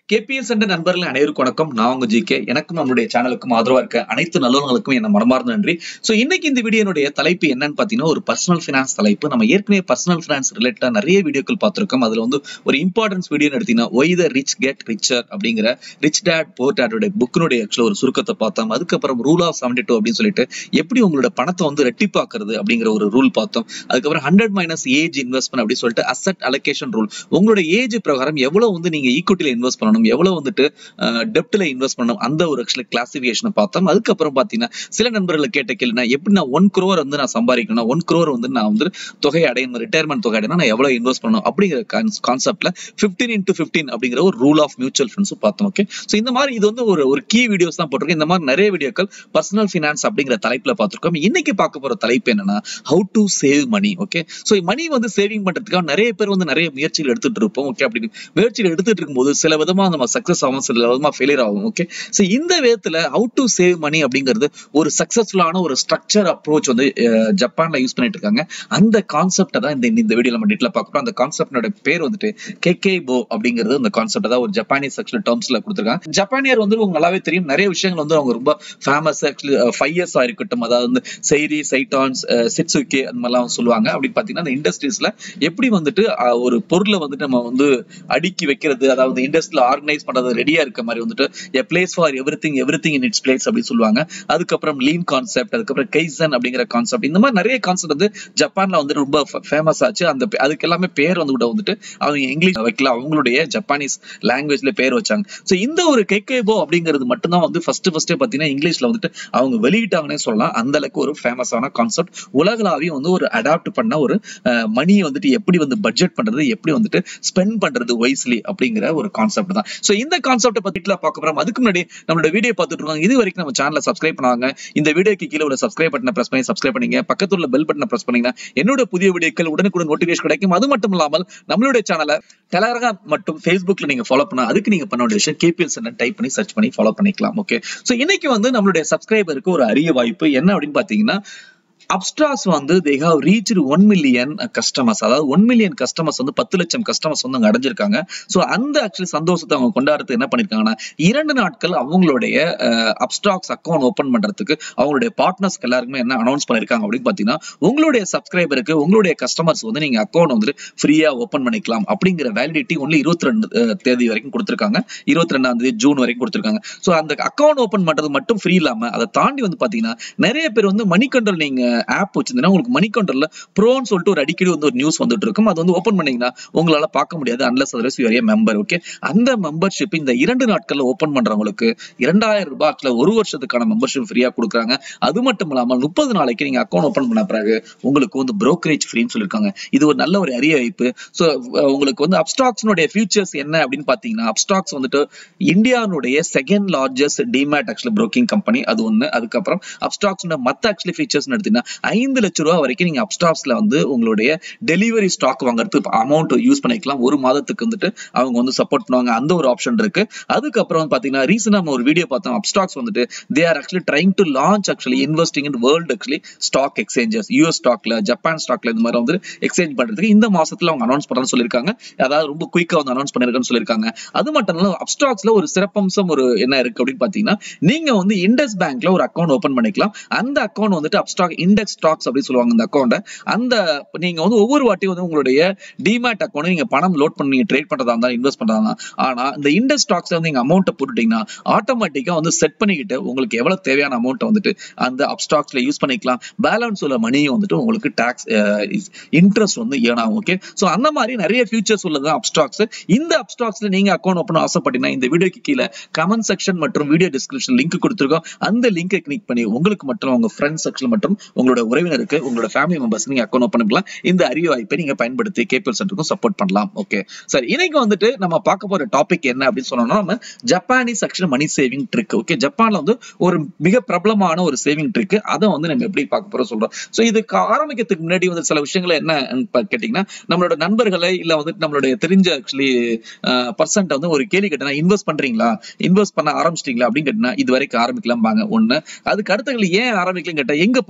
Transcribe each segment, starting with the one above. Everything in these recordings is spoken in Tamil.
கேபிஎஸ் என்ற நண்பர்கள் அனைவருக்கும் வணக்கம் நான் உங்க ஜிகே எனக்கும் நம்மளுடைய சேனலுக்கும் ஆதரவா இருக்க அனைத்து நல்லவங்களுக்கும் என்ன மனமார்ந்த நன்றி சோ இன்னைக்கு இந்த வீடியோனுடைய தலைப்பு என்னன்னு பாத்தீங்கன்னா ஒரு பர்சனல் ஃபினான்ஸ் தலைப்பு நம்ம ஏற்கனவே பர்சனல் ஃபினான்ஸ் ரிலேட்டடா நிறைய வீடியோக்கள் பார்த்திருக்கோம் அதுல வந்து ஒரு இம்பார்ட்டன்ஸ் வீடியோ எடுத்தீங்கன்னா why the rich get richer அப்படிங்கிற ரிச் டேட் போர் டேடோட புக்கினுடைய ஆக்சுவலா ஒரு சுருக்கத்தை பார்த்தோம் அதுக்கப்புறம் ரூல் ஆஃப் செவன்டி டூ அப்படின்னு சொல்லிட்டு எப்படி உங்களோட பணத்தை வந்து ரெட்டிப்பாக்குறது அப்படிங்கிற ஒரு ரூல் பார்த்தோம் அதுக்கப்புறம் ஹண்ட்ரட் மைனஸ் ஏஜ் இன்வெஸ்ட்மெண்ட் அப்படின்னு சொல்லிட்டு அசட் அலோகேஷன் ரூல் உங்களோட ஏஜ் பிரகாரம் எவ்வளவு வந்து நீங்க ஈக்குவிட்டில இன்வெஸ்ட் பண்ணணும் எவ்வளவு வந்துட்டு டெப்ட்ல இன்வெஸ்ட் பண்ணணும் அந்த ஒரு ஆக்சுவலி கிளாசிபிகேஷன் பார்த்தோம் அதுக்கப்புறம் பாத்தீங்கன்னா சில நண்பர்கள் கேட்ட கேள்வினா எப்படி நான் ஒன் crore வந்து நான் சம்பாதிக்கணும் ஒன் crore வந்து நான் வந்து தொகை அடையணும் ரிட்டையர்மெண்ட் தொகை அடையணும் நான் எவ்வளவு இன்வெஸ்ட் பண்ணணும் அப்படிங்கிற கான்செப்ட்ல பிப்டீன் இன்டூ பிப்டீன் அப்படிங்கிற ஒரு ரூல் ஆஃப் மியூச்சுவல் ஃபண்ட்ஸ் பார்த்தோம் ஓகே ஸோ இந்த மாதிரி இது வந்து ஒரு ஒரு கீ வீடியோஸ் தான் போட்டிருக்கோம் இந்த மாதிரி நிறைய வீடியோக்கள் பர்சனல் ஃபினான்ஸ் அப்படிங்கிற தலைப்புல பார்த்திருக்கோம் இன்னைக்கு பார்க்க போற தலைப்பு என்னன்னா how to save money okay so money வந்து சேவிங் பண்றதுக்காக நிறைய பேர் வந்து நிறைய முயற்சிகள் எடுத்துட்டு இருப்போம் ஓகே அப்படி முயற்சிகள் எடுத்துட்டு இருக்கும்போது சில விதமா நம்ம சக்சஸ் ஆகும் சில விதமா ஃபெயிலியர் ஆகும் ஓகே ஸோ இந்த விதத்துல ஹவு டு சேவ் மணி அப்படிங்கிறது ஒரு சக்சஸ்ஃபுல்லான ஒரு ஸ்ட்ரக்சர் அப்ரோச் வந்து அஹ், ஜப்பான்ல யூஸ் பண்ணிட்டு இருக்காங்க அந்த கான்செப்டை தான் இந்த இந்த வீடியோ நம்ம டீட்டெயில பார்க்குறோம் அந்த கான்செப்டோட பேர் வந்துட்டு கேகே போ அப்படிங்கிறது அந்த கான்செப்ட் தான் ஒரு ஜப்பானீஸ் ஆக்சுவலி டேர்ம்ஸ்ல கொடுத்துருக்காங்க ஜப்பானியர் வந்து உங்களுக்கு நல்லாவே தெரியும் நிறைய விஷயங்கள் வந்து அவங்க ரொம்ப ஃபேமஸ் ஆக்சுவலி ஃபைவ் இயர்ஸ் இருக்கட்டும் அதாவது வந்து செய்ரி சைட்டான்ஸ் சிட்சுகே அந்த மாதிரிலாம் சொல்லுவாங்க அப்படின்னு பாத்தீங்கன்னா அந்த இண்டஸ்ட்ரீஸ்ல எப்படி வந்துட்டு அஹ், ஒரு பொருளை வந்துட்டு நம்ம வந்து அடுக்கி வைக்கிறது அதாவது இண்டஸ்ட்ரியில் ஆர்கனைஸ் பண்றது ரெடியா இருக்க மாதிரி வந்துட்டு a place for everything everything in its place அப்படின்னு சொல்லுவாங்க அதுக்கப்புறம் லீன் கான்செப்ட் அதுக்கப்புறம் கைசன் அப்படிங்கிற கான்செப்ட் இந்த மாதிரி நிறைய கான்செப்ட் வந்து ஜப்பான்ல வந்து ரொம்ப ஃபேமஸ் ஆச்சு அந்த பே- அதுக்கு எல்லாமே பேர் வந்து கூட வந்துட்டு அவங்க இங்கிலீஷ் வைக்கல அவங்களுடைய ஜப்பானீஸ் லாங்குவேஜ்ல பேர் வச்சாங்க சோ இந்த ஒரு கெக்கேபோ அப்படிங்கிறது மட்டும்தான் வந்து ஃபர்ஸ்ட் ஃபர்ஸ்ட் பாத்தீங்கன்னா இங்கிலீஷ்ல வந்துட்டு அவங்க வெளியிட்டாங்கன்னே சொல்லலாம் அந்த அளவுக்கு ஒரு ஃபேமஸான கான்செப்ட் உலகளாவிய வந்து ஒரு அடாப்ட் பண்ண ஒரு மணியை வந்துட்டு எப்படி வந்து பட்ஜெட் பண்றது எப்படி வந்துட்டு ஸ்பெண்ட் பண்றது வைஸ்லி அப்படிங்கிற ஒரு கான்செப்ட் தான் சோ இந்த கான்செப்ட் பத்திலாம் பார்க்க போறோம் அதுக்கு முன்னாடி நம்மளோட வீடியோ பார்த்துட்டு இருக்காங்க இது வரைக்கும் நம்ம சேனலை சப்ஸ்கிரைப் பண்ணாங்க இந்த வீடியோக்கு கீழே உள்ள சப்ஸ்கிரைப் பட்டனை பிரஸ் பண்ணி சப்ஸ்கிரைப் பண்ணீங்க பக்கத்துல உள்ள பெல் பட்டனை பிரஸ் பண்ணீங்கன்னா என்னோட புதிய வீடியோக்கள் உடனுக்குடன் நோட்டிபிகேஷன் கிடைக்கும் அது மட்டும் இல்லாமல் நம்மளுடைய சேனலை டெலகிராம் மற்றும் ஃபேஸ்புக்ல நீங்க ஃபாலோ பண்ணா அதுக்கு நீங்க பண்ண வேண்டிய விஷயம் கேபிஎல்ஸ் டைப் பண்ணி சர்ச் பண்ணி ஃபாலோ பண்ணிக்கலாம் ஓகே சோ இன்னைக்கு வந்து நம்மளுடைய சப்ஸ்கிரைபருக்கு ஒரு அரிய வாய்ப்பு என்ன அப்படின்னு பாத்தீங்கன்னா அப்ஸ்ட்ராஸ் வந்து they have reach one million customers அதாவது ஒன் மில்லியன் கஸ்டமர்ஸ் வந்து பத்து லட்சம் கஸ்டமர்ஸ் வந்து அங்க அடைஞ்சிருக்காங்க சோ அந்த ஆக்சுவலி சந்தோஷத்தை அவங்க கொண்டாடுறதுக்கு என்ன பண்ணிருக்காங்கன்னா இரண்டு நாட்கள் அவங்களுடைய அப்ஸ்டாக்ஸ் அக்கௌண்ட் ஓபன் பண்றதுக்கு அவங்களுடைய பார்ட்னர்ஸ்க்கு எல்லாருக்குமே என்ன அனௌன்ஸ் பண்ணிருக்காங்க அப்படின்னு பாத்தீங்கன்னா உங்களுடைய சப்ஸ்கிரைபருக்கு உங்களுடைய கஸ்டமர்ஸ் வந்து நீங்க அக்கௌண்ட் வந்து ஃப்ரீயா ஓபன் பண்ணிக்கலாம் அப்படிங்கிற வேலிடிட்டி ஒன்லி இருபத்தி ரெண்டு தேதி வரைக்கும் கொடுத்திருக்காங்க இருபத்தி ரெண்டாம் தேதி ஜூன் வரைக்கும் கொடுத்திருக்காங்க சோ அந்த அக்கௌண்ட் ஓபன் பண்றது மட்டும் ஃப்ரீ இல்லாம அதை தாண்டி வந்து பாத்தீங்கன்னா நிறைய பேர் வந்து மணி கண்ட்ரோல் நீங்க ஆப் வச்சிருந்தீங்கன்னா உங்களுக்கு மணி கண்ட்ரோல்ல ப்ரோன்னு சொல்லிட்டு ஒரு அடிக்கடி வந்து ஒரு நியூஸ் வந்துட்டு இருக்கும் அது வந்து ஓபன் பண்ணீங்கன்னா உங்களால பார்க்க முடியாது unless otherwise you member okay அந்த மெம்பர்ஷிப் இந்த இரண்டு நாட்கள்ல ஓபன் பண்றவங்களுக்கு இரண்டாயிரம் ரூபாய்க்குல ஒரு வருஷத்துக்கான மெம்பர்ஷிப் ஃப்ரீயா கொடுக்குறாங்க அது மட்டும் இல்லாமல் முப்பது நாளைக்கு நீங்க அக்கௌண்ட் ஓபன் பண்ண பிறகு உங்களுக்கு வந்து brokerage ஃப்ரீன்னு சொல்லியிருக்காங்க இது ஒரு நல்ல ஒரு அரிய வாய்ப்பு ஸோ உங்களுக்கு வந்து அப்ஸ்டாக்ஸ்னுடைய ஃபியூச்சர்ஸ் என்ன அப்படின்னு பாத்தீங்கன்னா அப்ஸ்டாக்ஸ் வந்துட்டு இந்தியாவுடைய second largest demat actually broking company அது ஒண்ணு அதுக்கப்புறம் அப்ஸ்டாக்ஸ் மத்த ஆக்சுவலி ஃபீச்சர்ஸ் எடுத்தீங்கன்னா ஐந்து லட்ச ரூபா வரைக்கும் நீங்க அப்ஸ்டாக்ஸ்ல வந்து உங்களுடைய டெலிவரி ஸ்டாக் வாங்குறதுக்கு அமௌண்ட் யூஸ் பண்ணிக்கலாம் ஒரு மாதத்துக்கு வந்துட்டு அவங்க வந்து சப்போர்ட் பண்ணுவாங்க அந்த ஒரு ஆப்ஷன் இருக்கு அதுக்கப்புறம் வந்து பாத்தீங்கன்னா ரீசன் நம்ம ஒரு வீடியோ பார்த்தோம் அப்ஸ்டாக்ஸ் வந்துட்டு they are actually trying to launch actually investing in world actually stock exchanges US ஸ்டாக்ல ஜப்பான் ஸ்டாக்ல இந்த மாதிரி வந்து எக்ஸ்சேஞ்ச் பண்றதுக்கு இந்த மாசத்துல அவங்க அனௌன்ஸ் பண்றேன்னு சொல்லியிருக்காங்க அதாவது ரொம்ப குயிக்கா வந்து அனௌன்ஸ் பண்ணிருக்கேன்னு சொல்லியிருக்காங்க அது மட்டும் இல்லாம அப்ஸ்டாக்ஸ்ல ஒரு சிறப்பம்சம் ஒரு என்ன இருக்கு அப்படின்னு பாத்தீங்கன்னா நீங்க வந்து இண்டஸ் பேங்க்ல ஒரு அக்கௌண்ட் ஓபன் பண்ணிக்கலாம் அந்த அக்கௌண்ட் வந்துட்டு அப்ஸ்டாக் இண்டெக்ஸ் ஸ்டாக்ஸ் அப்படி சொல்லுவாங்க இந்த அக்கௌண்ட அந்த நீங்க வந்து ஒவ்வொரு வாட்டியும் வந்து உங்களுடைய டிமேட் அக்கௌண்ட் நீங்க பணம் லோட் பண்ணி நீங்க ட்ரேட் பண்றதா இருந்தா இன்வெஸ்ட் பண்றதா இருந்தா ஆனா இந்த இண்டஸ் ஸ்டாக்ஸ்ல வந்து நீங்க அமௌண்ட்டை போட்டுட்டீங்கன்னா ஆட்டோமேட்டிக்கா வந்து செட் பண்ணிக்கிட்டு உங்களுக்கு எவ்வளவு தேவையான அமௌண்ட்டை வந்துட்டு அந்த அப்ஸ்டாக்ஸ்ல யூஸ் பண்ணிக்கலாம் பேலன்ஸ் உள்ள மணியும் வந்துட்டு உங்களுக்கு டாக்ஸ் இன்ட்ரெஸ்ட் வந்து ஏர்ன் ஆகும் ஓகே சோ அந்த மாதிரி நிறைய ஃபியூச்சர்ஸ் உள்ளது அப்ஸ்டாக்ஸ் இந்த அப்ஸ்டாக்ஸ்ல நீங்க அக்கௌண்ட் ஓப்பன் ஆசைப்பட்டீங்கன்னா இந்த வீடியோக்கு கீழே கமெண்ட் செக்ஷன் மற்றும் வீடியோ டிஸ்கிரிப்ஷன் லிங்க் கொடுத்துருக்கோம் அந்த லிங்கை கிளிக் பண்ணி உங்களுக்கு மற்றும் உங்க ஃப்ரெண்ட்ஸ் செக்ஷன் மற்றும் உங்களோட உறவினருக்கு உங்களோட ஃபேமிலி மெம்பர்ஸ் நீங்க அக்கௌண்ட் ஓப்பன் பண்ணலாம் இந்த அரிய வாய்ப்பை நீங்க பயன்படுத்தி கேபிஎல் சென்டருக்கும் சப்போர்ட் பண்ணலாம் ஓகே சரி இன்னைக்கு வந்துட்டு நம்ம பார்க்க போற டாபிக் என்ன அப்படின்னு சொன்னோம்னா நம்ம Japanese actual money saving trick okay ஜப்பான்ல வந்து ஒரு மிக பிரபலமான ஒரு சேவிங் ட்ரிக் அதை வந்து நம்ம எப்படி பார்க்க போறோம் சொல்றோம் சோ இதுக்கு ஆரம்பிக்கிறதுக்கு முன்னாடி வந்து சில விஷயங்கள் என்ன கேட்டீங்கன்னா நம்மளோட நண்பர்களை இல்ல வந்துட்டு நம்மளுடைய தெரிஞ்ச ஆக்சுவலி பர்சன்ட் வந்து ஒரு கேள்வி கேட்டா இன்வெஸ்ட் பண்றீங்களா இன்வெஸ்ட் பண்ண ஆரம்பிச்சிட்டீங்களா அப்படின்னு கேட்டீங்கன்னா இது வரைக்கும் ஆரம்பிக்கலாம் பாங்க ஒண்ணு அதுக்கு அடுத்த கேள்வி ஏன் ஆரம்பிக்கலாம் கேட்டா எங்க பணம் இருக்கு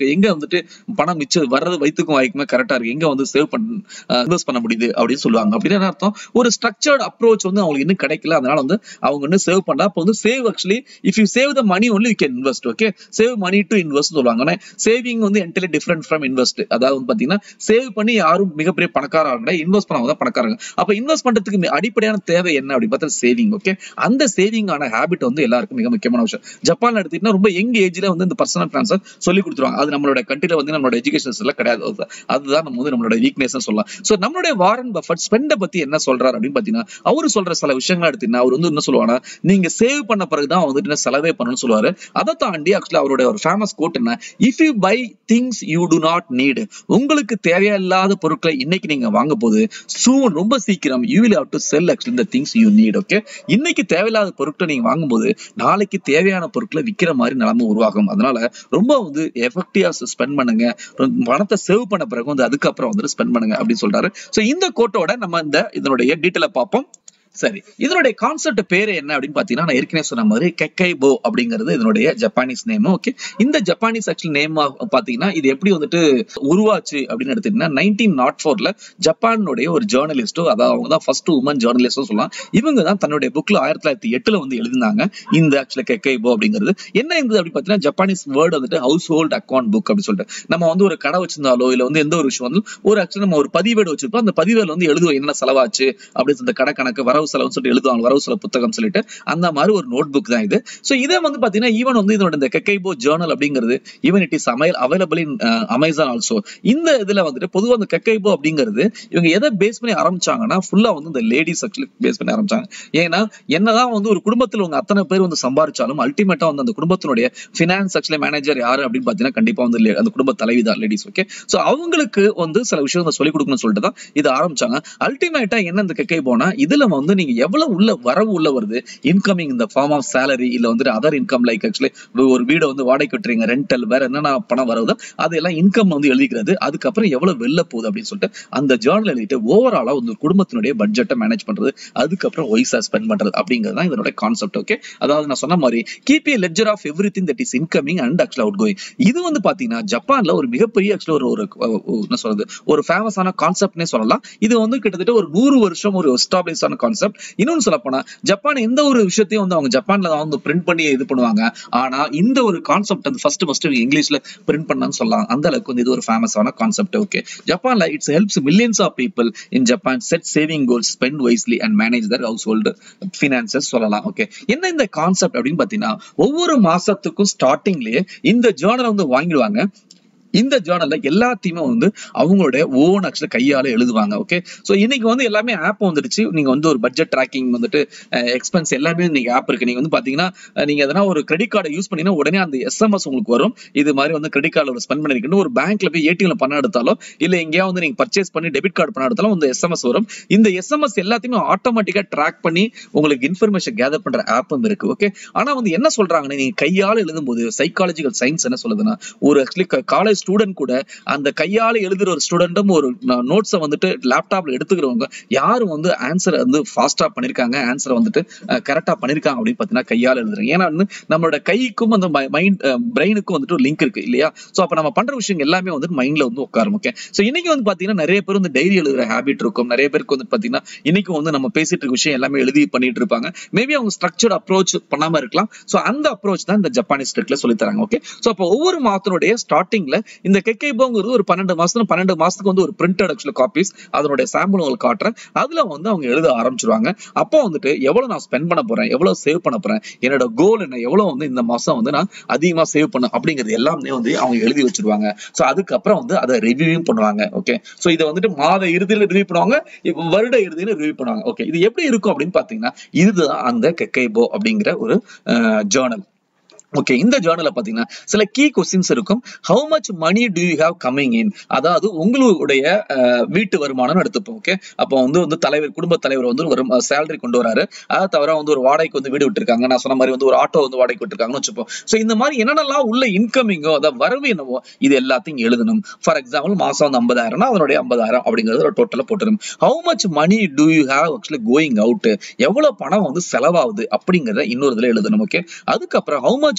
இருக்கு எங்க வந்துட்டு பணம் மிச்சம் வர்றது வயிற்றுக்கும் வாய்க்குமே கரெக்டா இருக்கு எங்க வந்து சேவ் பண்ண இன்வெஸ்ட் பண்ண முடியுது அப்படின்னு சொல்லுவாங்க அப்படின்னு என்ன அர்த்தம் ஒரு ஸ்ட்ரக்சர்ட் அப்ரோச் வந்து அவங்களுக்கு இன்னும் கிடைக்கல அதனால வந்து அவங்க இன்னும் சேவ் பண்ணா அப்போ வந்து save actually if you save the money only you can invest okay save money to invest சொல்லுவாங்க சேவிங் வந்து என்டலி டிஃப்ரெண்ட் ஃப்ரம் இன்வெஸ்ட் அதாவது வந்து பாத்தீங்கன்னா சேவ் பண்ணி யாரும் மிகப்பெரிய பணக்காரா இருந்தா இன்வெஸ்ட் பண்ணவங்க தான் பணக்காரங்க அப்ப இன்வெஸ்ட் பண்றதுக்கு மி- அடிப்படையான தேவை என்ன அப்படின்னு பார்த்தா சேவிங் ஓகே அந்த சேவிங் ஆன ஹேபிட் வந்து எல்லாருக்கும் மிக முக்கியமான விஷயம் ஜப்பான்ல எடுத்துக்கிட்டா ரொம்ப யங் ஏஜ்ல வந்து இந்த பர்சனல் பினான்ஸ் சொல்லி கொடுத்துருவாங்க அது நம்மளோட கண்ட்ரில வந்து நம்மளோட எஜுகேஷன் எல்லாம் கிடையாது அது- அதுதான் நம்ம வந்து நம்மளோட வீக்னஸ் சொல்லலாம் சோ நம்மளுடைய வாரன் பஃபட் ஸ்பெண்ட பத்தி என்ன சொல்றாரு அப்படின்னு பாத்தீங்கன்னா அவரு சொல்ற சில விஷயங்கள் எடுத்தீங்கன்னா அவர் வந்து என்ன சொல்லுவாங்கன்னா நீங்க சேவ் பண்ண பிறகுதான் வந்துட்டு என்ன செலவே பண்ணணும்னு சொல்லுவாரு அதை தாண்டி ஆக்சுவலா அவருடைய ஒரு ஃபேமஸ் கோட் என்ன if you buy things you do not need உங்களுக்கு தேவையில்லாத பொருட்களை இன்னைக்கு நீங்க வாங்க போது சூன் ரொம்ப சீக்கிரம் you will have to sell actually இந்த திங்ஸ் யூ நீட் ஓகே இன்னைக்கு தேவையில்லாத பொருட்களை நீங்க வாங்கும்போது நாளைக்கு தேவையான பொருட்களை விக்கிற மாதிரி நிலைமை உருவாகும் அதனால ரொம்ப வந்து எஃபெக்டிவா ஸ்பெண்ட் பண்ணுங்க பணத்தை சேவ் பண்ண பிறகு வந்து அதுக்கப்புறம் வந்துட்டு ஸ்பெண்ட் பண்ணுங்க அப்படின்னு சொல்றாரு சோ இந்த கோட்டோட நம்ம இந்த இதனுடைய டீட்டெயில பார்ப்போம் சரி இதனுடைய கான்செப்ட் பேரு என்ன அப்படின்னு பாத்தீங்கன்னா நான் ஏற்கனவே சொன்ன மாதிரி கெக்கைபோ அப்படிங்கிறது இதனுடைய ஜப்பானீஸ் நேம் ஓகே இந்த ஜப்பானீஸ் ஆக்சுவல் நேம் பாத்தீங்கன்னா இது எப்படி வந்துட்டு உருவாச்சு அப்படின்னு எடுத்தீங்கன்னா நைன்டீன் நாட் ஃபோர்ல ஜப்பானுடைய ஒரு ஜேர்னலிஸ்டோ அதாவது அவங்க தான் ஃபர்ஸ்ட் உமன் ஜேர்னலிஸ்டோ சொல்லலாம் இவங்க தான் தன்னுடைய புக்ல ஆயிரத்தி தொள்ளாயிரத்தி எட்டுல வந்து எழுதினாங்க இந்த ஆக்சுவலா கெக்கைபோ அப்படிங்கிறது என்ன இருந்தது அப்படின்னு பாத்தீங்கன்னா ஜப்பானீஸ் வேர்டு வந்துட்டு ஹவுஸ் ஹோல்ட் அக்கௌண்ட் புக் அப்படின்னு சொல்லிட்டு நம்ம வந்து ஒரு கடை வச்சிருந்தாலோ இல்ல வந்து எந்த ஒரு விஷயம் வந்து ஒரு ஆக்சுவலி நம்ம ஒரு பதிவேடு வச்சிருப்போம் அந்த பதிவேடுல வந்து எழுதுவோம் என்ன செலவாச்சு அப்படின்னு சொல்லிட்டு கடை கணக்கு வரவு செலவுன்னு சொல்லிட்டு எழுதுவாங்க வரவு செலவு புத்தகம் சொல்லிட்டு அந்த மாதிரி ஒரு நோட் புக் தான் இது சோ இதை வந்து பாத்தீங்கன்னா ஈவன் வந்து இதோட இந்த கெக்கைபோ ஜேர்னல் அப்படிங்கிறது ஈவன் இட் இஸ் அமைல் அவைலபிள் இன் அமேசான் ஆல்சோ இந்த இதுல வந்துட்டு பொதுவா அந்த கெக்கைபோ அப்படிங்கிறது இவங்க எதை பேஸ் பண்ணி ஆரம்பிச்சாங்கன்னா ஃபுல்லா வந்து இந்த லேடிஸ் ஆக்சுவலி பேஸ் பண்ணி ஆரம்பிச்சாங்க ஏன்னா என்னதான் வந்து ஒரு குடும்பத்துல உங்க அத்தனை பேர் வந்து சம்பாரிச்சாலும் அல்டிமேட்டா வந்து அந்த குடும்பத்தினுடைய பினான்ஸ் ஆக்சுவலி மேனேஜர் யாரு அப்படின்னு பாத்தீங்கன்னா கண்டிப்பா வந்து le- அந்த குடும்ப தலைவி தான் லேடிஸ் ஓகே சோ அவங்களுக்கு வந்து சில விஷயங்கள் சொல்லிக் கொடுக்கணும்னு சொல்லிட்டு தான் இது ஆரம்பிச்சாங்க அல்டிமேட்டா என்ன இந்த கெக்கை போனா இதுல வந்து நீங்க எவ்வளவு உள்ள வரவு உள்ள வருது இன்கமிங் இந்த ஃபார்ம் ஆஃப் salary இல்ல வந்துட்டு அதர் இன்கம் லைக் ஆக்சுவலி ஒரு வீடை வந்து வாடகைக்கு விட்டுறீங்க ரெண்டல் வேற என்னென்ன பணம் வருதோ அதெல்லாம் இன்கம் வந்து எழுதிக்கிறது அதுக்கப்புறம் எவ்வளவு வெளில போகுது அப்படின்னு சொல்லிட்டு அந்த ஜேர்னல் எழுதிட்டு ஓவராலா வந்து குடும்பத்தினுடைய பட்ஜெட்டை மேனேஜ் பண்றது அதுக்கப்புறம் ஒய்ஸா ஸ்பெண்ட் பண்றது அப்படிங்கிறது தான் இதனுடைய கான்செப்ட் ஓகே அதாவது நான் சொன்ன மாதிரி keep a ledger of everything that is incoming and actual outgoing இது வந்து பாத்தீங்கன்னா ஜப்பான்ல ஒரு மிகப்பெரிய ஆக்சுவலி ஒரு ஒரு ஒரு- என்ன சொல்றது ஒரு ஃபேமஸான கான்செப்ட்னே சொல்லலாம் இது வந்து கிட்டத்தட்ட ஒரு நூறு வருஷம் ஒரு எஸ்டாப்ளிஷ் ஆன கான்செப்ட் இன்னொன்னு சொல்ல போனா ஜப்பான் எந்த ஒரு விஷயத்தையும் வந்து அவங்க ஜப்பான்ல தான் வந்து பிரிண்ட் பண்ணி இது பண்ணுவாங்க ஆனா இந்த ஒரு கான்செப்ட் வந்து ஃபர்ஸ்ட் ஃபர்ஸ்ட் இங்கிலீஷ்ல பிரிண்ட் பண்ணான்னு சொல்லலாம் அந்த அளவுக்கு வந்து இது ஒரு ஃபேமஸான கான்செப்ட் ஓகே ஜப்பான்ல it's helps millions of people in Japan set saving goals spend wisely and manage their household finances சொல்லலாம் ஓகே என்ன இந்த கான்செப்ட் அப்படின்னு பாத்தீங்கன்னா ஒவ்வொரு மாசத்துக்கும் ஸ்டார்டிங்லயே இந்த ஜேர்னல் வந்து வாங்கிடுவாங்க இந்த ஜேர்னல்ல எல்லாத்தையுமே வந்து அவங்களுடைய ஓன் ஆக்சுவலி கையால எழுதுவாங்க ஓகே சோ இன்னைக்கு வந்து எல்லாமே ஆப் வந்துடுச்சு நீங்க வந்து ஒரு பட்ஜெட் ட்ராக்கிங் வந்துட்டு எக்ஸ்பென்ஸ் எல்லாமே இன்னைக்கு ஆப் இருக்கு நீங்க வந்து பாத்தீங்கன்னா அஹ், நீங்க எதனா ஒரு கிரெடிட் கார்டை யூஸ் பண்ணீங்கன்னா உடனே அந்த எஸ்எம்எஸ் உங்களுக்கு வரும் இது மாதிரி வந்து கிரெடிட் கார்டில் ஸ்பெண்ட் பண்ணிருக்கணும் ஒரு பேங்க்ல போய் ஏடிஎம்ல பணம் எடுத்தாலும் இல்ல எங்கேயா வந்து நீங்க பர்ச்சேஸ் பண்ணி டெபிட் கார்டு பணம் எடுத்தாலும் இந்த எஸ்எம்எஸ் வரும் இந்த எஸ்எம்எஸ் எல்லாத்தையுமே ஆட்டோமேட்டிக்கா ட்ராக் பண்ணி உங்களுக்கு இன்ஃபர்மேஷன் கேதர் பண்ற ஆப்பும் இருக்கு ஓகே ஆனா வந்து என்ன சொல்றாங்கன்னா நீங்க கையால எழுதும்போது சைக்காலஜிக்கல் சயின்ஸ் என்ன சொல்லுதுன்னா ஒரு ஆக்சுவலி காலேஜ் ஸ்டூடெண்ட் கூட அந்த கையால எழுதுற ஒரு ஸ்டூடெண்ட்டும் ஒரு நோட்ஸை வந்துட்டு லேப்டாப்ல எடுத்துக்கிறவங்க யாரும் வந்து ஆன்சர் வந்து ஃபாஸ்டா பண்ணிருக்காங்க ஆன்சரை வந்துட்டு கரெக்டா பண்ணிருக்காங்க அப்படின்னு பாத்தீங்கன்னா கையால எழுதுறாங்க ஏன்னா வந்து நம்மளோட கைக்கும் அந்த மைண்ட் பிரெயினுக்கும் வந்துட்டு ஒரு லிங்க் இருக்கு இல்லையா சோ அப்ப நம்ம பண்ற விஷயம் எல்லாமே வந்துட்டு மைண்ட்ல வந்து உட்காரும் ஓகே சோ இன்னைக்கு வந்து பாத்தீங்கன்னா நிறைய பேர் வந்து டைரி எழுதுற ஹேபிட் இருக்கும் நிறைய பேருக்கு வந்து பாத்தீங்கன்னா இன்னைக்கு வந்து நம்ம பேசிட்டு இருக்க விஷயம் எல்லாமே எழுதி பண்ணிட்டு இருப்பாங்க மேபி அவங்க ஸ்ட்ரக்சர்ட் அப்ரோச் பண்ணாம இருக்கலாம் சோ அந்த அப்ரோச் தான் இந்த ஜப்பானீஸ் ட்ரிக்ல சொல்லி தராங்க ஓகே சோ அப்போ ஒவ்வொரு மாதத்தினுடைய ஸ்டார்டிங்ல இந்த கெக்கைபோங்கிறது ஒரு பன்னெண்டு மாசத்துல பன்னெண்டு மாசத்துக்கு வந்து ஒரு பிரிண்டட் ஆக்சுவல் காப்பீஸ் அதனுடைய சாம்பிள் உங்களுக்கு காட்டுறேன் அதுல வந்து அவங்க எழுத ஆரம்பிச்சிருவாங்க அப்போ வந்துட்டு எவ்வளவு நான் ஸ்பெண்ட் பண்ண போறேன் எவ்வளவு சேவ் பண்ண போறேன் என்னோட கோல் என்ன எவ்வளவு வந்து இந்த மாசம் வந்து நான் அதிகமா சேவ் பண்ண அப்படிங்கிறது எல்லாமே வந்து அவங்க எழுதி வச்சிருவாங்க சோ அதுக்கப்புறம் வந்து அதை ரிவ்யூவும் பண்ணுவாங்க ஓகே சோ இதை வந்துட்டு மாத இறுதியில ரிவ்யூ பண்ணுவாங்க இப்ப வருட இறுதியில ரிவ்யூ பண்ணுவாங்க ஓகே இது எப்படி இருக்கும் அப்படின்னு பாத்தீங்கன்னா இதுதான் அந்த கெக்கைபோ அப்படிங்கிற ஒரு ஜேர்னல் ஓகே இந்த ஜேர்னல்ல பாத்தீங்கன்னா சில கீ கொஸ்டின்ஸ் இருக்கும் how much money do you have coming in அதாவது உங்களுடைய அஹ், வீட்டு வருமானம் எடுத்துப்போம் ஓகே அப்போ வந்து வந்து தலைவர் குடும்ப தலைவர் வந்து ஒரு சேலரி கொண்டு வராரு அதை தவிர வந்து ஒரு வாடகைக்கு வந்து வீடு விட்டுருக்காங்க நான் சொன்ன மாதிரி வந்து ஒரு ஆட்டோ வந்து வாடகைக்கு விட்டுருக்காங்கன்னு வச்சுப்போம் சோ இந்த மாதிரி என்னென்னலாம் உள்ள இன்கமிங்கோ அதாவது வரவு என்னவோ இது எல்லாத்தையும் எழுதணும் ஃபார் எக்ஸாம்பிள் மாசம் வந்து ஐம்பதாயிரம்னா அதனுடைய ஐம்பதாயிரம் அப்படிங்கிறது ஒரு டோட்டலா போட்டுரும் how much money do you have actually going out எவ்வளவு பணம் வந்து செலவாகுது அப்படிங்கறத இன்னொரு இதுல எழுதணும் ஓகே அதுக்கப்புறம் how much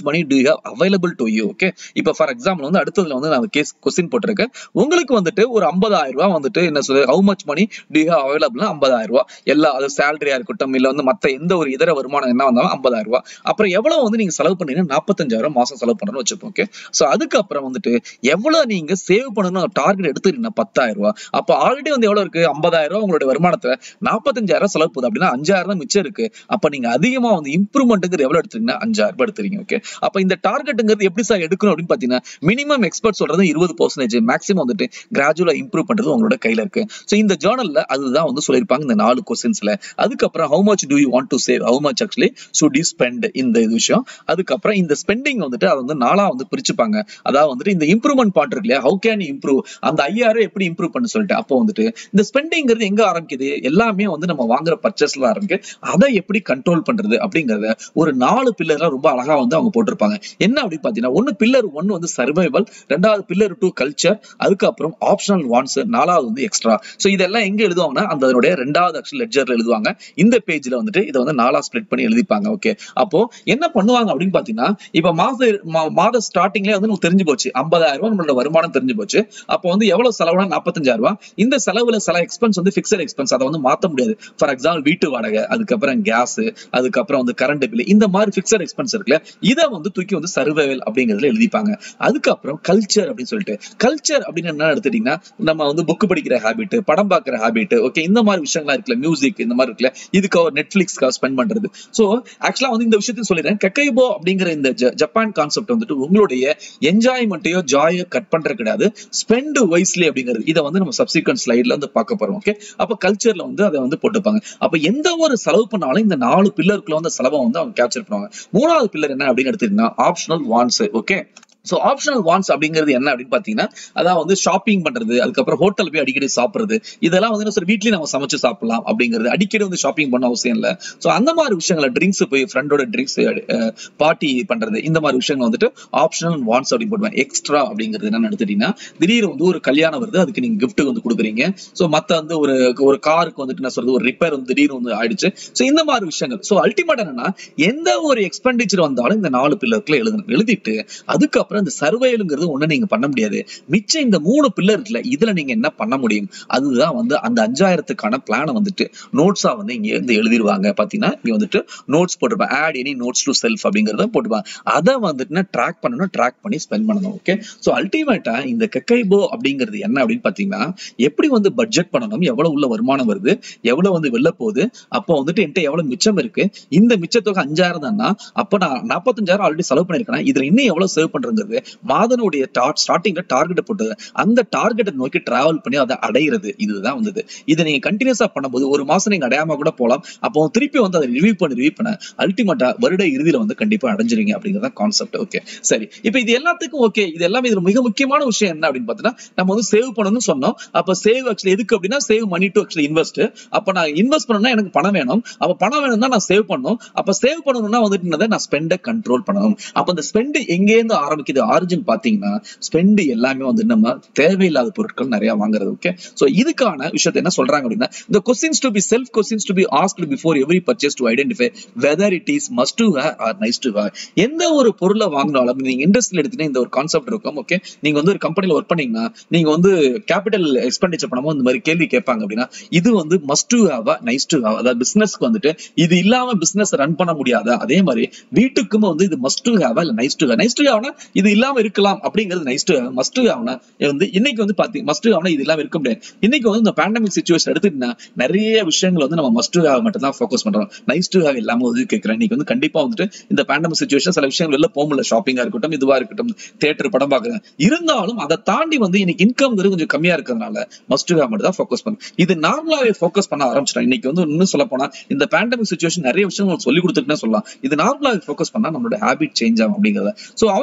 money do you have available to you okay இப்போ ஃபார் எக்ஸாம்பிள் வந்து அடுத்ததுல வந்து நான் கேஸ் கொஸ்டின் போட்டிருக்கேன் உங்களுக்கு வந்துட்டு ஒரு 50000 ரூபாய் வந்துட்டு என்ன சொல்றது how much money do you have available 50000 ரூபாய் எல்லா அது சேலரியா இருக்கட்டும் இல்ல வந்து மத்த எந்த ஒரு இதர வருமானம் என்ன வந்தாலும் 50000 ரூபாய் அப்புறம் எவ்வளவு வந்து நீங்க செலவு பண்ணீங்கன்னா 45000 மாசம் செலவு பண்ணணும்னு வச்சுப்போம் ஓகே சோ அதுக்கப்புறம் வந்துட்டு எவ்வளவு நீங்க சேவ் பண்ணணும் டார்கெட் எடுத்துட்டீங்கன்னா 10000 ரூபாய் அப்ப ஆல்ரெடி வந்து எவ்வளவு இருக்கு 50000 ரூபாய் உங்களுடைய வருமானத்துல 45000 செலவு போகுது அப்படின்னா 5000 தான் மிச்சம் இருக்கு அப்ப நீங்க அதிகமா வந்து இம்ப்ரூவ்மெண்ட்டுக்கு எவ்வளவு எடுத்துறீங்கன்னா 5000 ரூபாய் எடுத்துறீங்க ஓகே அப்ப இந்த டார்கெட்டுங்கிறது எப்படி சார் எடுக்கணும் அப்படின்னு பாத்தீங்கன்னா மினிமம் எக்ஸ்பர்ட் சொல்றது இருபது பர்சன்டேஜ் மேக்ஸிமம் வந்துட்டு கிராஜுவலா இம்ப்ரூவ் பண்றது உங்களோட கையில இருக்கு சோ இந்த ஜேர்னல்ல அதுதான் வந்து சொல்லியிருப்பாங்க இந்த நாலு கொஸ்டின்ஸ்ல அதுக்கப்புறம் how much do you want to save how much actually should you spend இந்த இது விஷயம் அதுக்கப்புறம் இந்த ஸ்பெண்டிங் வந்துட்டு அதை வந்து நாளா வந்து பிரிச்சுப்பாங்க அதாவது வந்துட்டு இந்த இம்ப்ரூவ்மெண்ட் பார்ட் இருக்கு இல்லையா ஹவு கேன் இம்ப்ரூவ் அந்த ஐயாயிரம் எப்படி இம்ப்ரூவ் பண்ண சொல்லிட்டு அப்போ வந்துட்டு இந்த ஸ்பெண்டிங்கிறது எங்க ஆரம்பிக்குது எல்லாமே வந்து நம்ம வாங்குற பர்ச்சேஸ்ல ஆரம்பிக்கு அதை எப்படி கண்ட்ரோல் பண்றது அப்படிங்கறத ஒரு நாலு பில்லர்ல ரொம்ப அழகா வந்து அவங்க போட்டிருப்பாங்க என்ன அப்படின்னு பாத்தீங்கன்னா ஒன்னு பில்லர் ஒன்னு வந்து சர்வைவல் ரெண்டாவது பில்லர் டூ கல்ச்சர் அதுக்கப்புறம் ஆப்ஷனல் வான்ஸ் நாலாவது வந்து எக்ஸ்ட்ரா சோ இதெல்லாம் எங்க எழுதுவாங்கன்னா அந்த அதனுடைய ரெண்டாவது ஆக்சுவல் லெட்ஜர்ல எழுதுவாங்க இந்த பேஜ்ல வந்துட்டு இதை வந்து நாலா ஸ்ப்ளிட் பண்ணி எழுதிப்பாங்க ஓகே அப்போ என்ன பண்ணுவாங்க அப்படின்னு பாத்தீங்கன்னா இப்ப மாச மா- மாத ஸ்டார்டிங்ல வந்து நமக்கு தெரிஞ்சு போச்சு 50000 ரூபாய் நம்மளோட வருமானம் தெரிஞ்சு போச்சு அப்போ வந்து எவ்வளவு செலவுனா 45000 ரூபாய் இந்த செலவுல சில எக்ஸ்பென்ஸ் வந்து பிக்சட் எக்ஸ்பென்ஸ் அதை வந்து மாத்த முடியாது ஃபார் எக்ஸாம்பிள் வீட்டு வாடகை அதுக்கப்புறம் கேஸ் அதுக்கப்புறம் வந்து கரண்ட் பில் இந்த மாதிரி பிக்சட் எக்ஸ்பென்ஸ் இருக்குல்ல இதை வந்து தூக்கி வந்து சர்வைவல் அப்படிங்கிறதுல எழுதிப்பாங்க அதுக்கப்புறம் கல்ச்சர் அப்படின்னு சொல்லிட்டு கல்ச்சர் அப்படின்னு என்ன எடுத்துட்டீங்கன்னா நம்ம வந்து புக் படிக்கிற ஹாபிட் படம் பார்க்குற ஹாபிட் ஓகே இந்த மாதிரி விஷயங்கள்லாம் இருக்குல்ல மியூசிக் இந்த மாதிரி இருக்குல்ல இதுக்கு ஒரு நெட்ஃபிளிக்ஸ்க்காக ஸ்பெண்ட் பண்றது ஸோ ஆக்சுவலா வந்து இந்த விஷயத்தையும் சொல்லிடுறேன் கெக்கைபோ அப்படிங்கிற இந்த ஜ- ஜப்பான் கான்செப்ட் வந்துட்டு உங்களுடைய என்ஜாய்மெண்ட்டையோ ஜாயோ கட் பண்றது கிடையாது ஸ்பெண்ட் வைஸ்லி அப்படிங்கிறது இதை வந்து நம்ம சப்சிக்வன்ட் ஸ்லைட்ல வந்து பார்க்க போறோம் ஓகே அப்ப கல்ச்சர்ல வந்து அதை வந்து போட்டுப்பாங்க அப்ப எந்த ஒரு செலவு பண்ணாலும் இந்த நாலு பில்லருக்குள்ள வந்து செலவை வந்து அவங்க கேப்சர் பண்ணுவாங்க மூணாவது பில்லர் என்ன அப்படின்னு எடுத்தீங்கன்னா optional wants okay so optional wants அப்படிங்கிறது என்ன அப்படின்னு பார்த்தீங்கன்னா அதான் வந்து ஷாப்பிங் பண்றது அதுக்கப்புறம் ஹோட்டல் போய் அடிக்கடி சாப்பிடுறது இதெல்லாம் வந்து என்ன சார் வீட்லயும் நம்ம சமைச்சு சாப்பிடலாம் அப்படிங்கிறது அடிக்கடி வந்து ஷாப்பிங் பண்ண அவசியம் இல்லை ஸோ அந்த மாதிரி விஷயங்களை ட்ரிங்க்ஸ் போய் ஃப்ரெண்டோட ட்ரிங்க்ஸ் பார்ட்டி பண்றது இந்த மாதிரி விஷயங்கள் வந்துட்டு ஆப்ஷனல் வான்ஸ் அப்படின்னு போடுவேன் எக்ஸ்ட்ரா அப்படிங்கிறது என்னன்னு எடுத்துட்டீங்கன்னா திடீர்னு வந்து ஒரு கல்யாணம் வருது அதுக்கு நீங்க gift வந்து கொடுக்குறீங்க ஸோ மத்த வந்து ஒரு ஒரு காருக்கு வந்துட்டு என்ன சொல்றது ஒரு ரிப்பேர் வந்து திடீர்னு வந்து ஆயிடுச்சு ஸோ இந்த மாதிரி விஷயங்கள் ஸோ அல்டிமேட் என்னன்னா எந்த ஒரு எக்ஸ்பெண்டிச்சர் வந்தாலும் இந்த நாலு பில்லருக்குள்ள எழுதணும் எழுதிட்டு அதுக்கப்புறம் இந்த சர்வைலுங்கிறது ஒண்ணு நீங்க பண்ண முடியாது மிச்சம் இந்த மூணு பில்லர் இருக்குல்ல இதுல நீங்க என்ன பண்ண முடியும் அதுதான் வந்து அந்த அஞ்சாயிரத்துக்கான பிளானை வந்துட்டு நோட்ஸா வந்து இங்க இருந்து எழுதிருவாங்க பாத்தீங்கன்னா இங்க வந்துட்டு நோட்ஸ் போட்டிருப்பேன் add any notes to self அப்படிங்கறத போட்டுப்பாங்க அதை வந்துட்டு ட்ராக் பண்ணணும் ட்ராக் பண்ணி ஸ்பெண்ட் பண்ணணும் ஓகே ஸோ அல்டிமேட்டா இந்த கெக்கைபோ அப்படிங்கிறது என்ன அப்படின்னு பாத்தீங்கன்னா எப்படி வந்து பட்ஜெட் பண்ணணும் எவ்வளவு உள்ள வருமானம் வருது எவ்வளவு வந்து வெளில போகுது அப்போ வந்துட்டு என்கிட்ட எவ்வளவு மிச்சம் இருக்கு இந்த மிச்சத்தொகை அஞ்சாயிரம் தானா அப்ப நான் நாற்பத்தஞ்சாயிரம் ஆல்ரெடி செலவு பண்ணிருக்கேன் இதுல இன்னும் எவ்வளவு சேவ் பண்றதுங்கிறது மாதனுடைய ஸ்டார்டிங்ல டார்கெட் போட்டது அந்த டார்கெட்டை நோக்கி டிராவல் பண்ணி அதை அடையிறது இதுதான் வந்தது இதை நீங்க கண்டினியூஸா பண்ணும்போது ஒரு மாசம் நீங்க அடையாம கூட போலாம் அப்போ திருப்பி வந்து அதை ரிவ்யூ பண்ணி ரிவ்யூ பண்ண அல்டிமேட்டா வருட இறுதியில வந்து கண்டிப்பா அடைஞ்சிருங்க அப்படிங்கறத கான்செப்ட் ஓகே சரி இப்போ இது எல்லாத்துக்கும் ஓகே இது எல்லாமே இதுல மிக முக்கியமான விஷயம் என்ன அப்படின்னு பார்த்தீங்கன்னா நம்ம வந்து சேவ் பண்ணணும்னு சொன்னோம் அப்ப சேவ் ஆக்சுவலி எதுக்கு அப்படின்னா save money to actually invest அப்ப நான் இன்வெஸ்ட் பண்ணணும்னா எனக்கு பணம் வேணும் அப்ப பணம் வேணும்னா நான் சேவ் பண்ணணும் அப்ப சேவ் பண்ணணும்னா வந்துட்டு என்னது, நான் ஸ்பெண்டை கண்ட்ரோல் பண்ணணும் அப்ப அந்த ஸ்பெண்ட் எங்கேருந்து ஆரம்பிக்குது ஆரிஜின் பாத்தீங்கன்னா ஸ்பெண்ட் எல்லாமே வந்து நம்ம தேவையில்லாத பொருட்கள் நிறைய வாங்குறது ஓகே சோ இதுக்கான விஷயத்தை என்ன சொல்றாங்க அப்படின்னா இந்த questions to be self questions to be asked before every purchase to identify whether it is must to have or nice to have எந்த ஒரு பொருளை வாங்கினாலும் நீங்க இண்டஸ்ட்ரியில் எடுத்தீங்கன்னா இந்த ஒரு கான்செப்ட் இருக்கும் ஓகே நீங்க வந்து ஒரு கம்பெனில ஒர்க் பண்ணீங்கன்னா நீங்க வந்து கேபிட்டல் எக்ஸ்பெண்டிச்சர் பண்ணும்போது இந்த மாதிரி கேள்வி கேட்பாங்க அப்படின்னா இது வந்து must to have nice to have அதாவது பிசினஸ்க்கு வந்துட்டு இது இல்லாம பிசினஸ் ரன் பண்ண முடியாதா அதே மாதிரி வீட்டுக்கும் வந்து இது மஸ்ட் டு ஹேவ் இல்ல nice to have nice to ஹேவ்னா இது இல்லாம இருக்கலாம் அப்படிங்கிறது nice to have must to ஹேவ்னா வந்து இன்னைக்கு வந்து பாத்தீங்க மஸ்ட் டு ஹேவ்னா இது இல்லாம இருக்க முடியாது இன்னைக்கு வந்து இந்த பேண்டமிக் சுச்சுவேஷன் எடுத்துக்கிட்டா நிறைய விஷயங்கள் வந்து நம்ம மஸ்ட் டு ஹேவ் மட்டும் தான் ஃபோக்கஸ் பண்றோம் நைஸ் டு ஹேவ் இல்லாம வந்து கேட்கிறேன் இன்னைக்கு வந்து கண்டிப்பா வந்துட்டு இந்த பேண்டமிக் சுச்சுவேஷன் சில விஷயங்கள் எல்லாம் போக முடியல ஷாப்பிங்கா இருக்கட்டும் இதுவா இருக்கட்டும் தியேட்டர் படம் பாக்குறேன் இருந்தாலும் அதை தாண்டி வந்து இன்னைக்கு இன்கம் கொஞ்சம் கம்மியா இருக்கிறதுனால மஸ்ட் டு ஹேவ் மட்டும் தான் ஃபோக்கஸ் பண்ணும் இது நார்மலாவே ஃபோக்கஸ் பண்ண ஆரம்பிச்சிட்டோம் இன்னைக்கு வந்து இன்னும் சொல்ல போனா இந்த பேண்டமிக் சுச்சுவேஷன் நிறைய விஷயங்கள் சொல்லி கொடுத்துட்டுனே சொல்லலாம் இது நார்மலாவே ஃபோக்கஸ் பண்ணா நம்மளோட ஹேபிட் சேஞ்ச் ஆகும் அப்படிங்கறத சோ அவங்க என்ன சொல்றாங்க